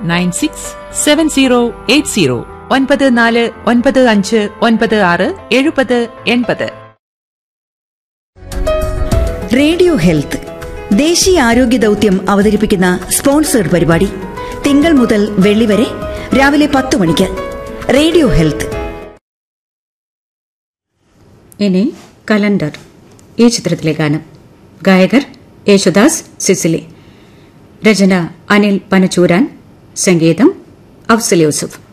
nine six seven zero eight zero ഒൻപത് നാല് ഒൻപത് അഞ്ച് ഒൻപത് ആറ് എഴുപത് എൺപത് റേഡിയോ ഹെൽത്ത് ദേശീയ ആരോഗ്യ ദൗത്യം അവതരിപ്പിക്കുന്ന സ്പോൺസേഡ് പരിപാടി തിങ്കൾ മുതൽ വെള്ളി വരെ രാവിലെ പത്ത് മണിക്ക് റേഡിയോ ഹെൽത്ത് ഇനി കലണ്ടർ ഈ ചിത്രത്തിലെ ഗാനം ഗായകർ യേശുദാസ് സിസിലി രചന അനിൽ പനച്ചൂരാൻ സംഗീതം അഫ്സൽ യൂസുഫ്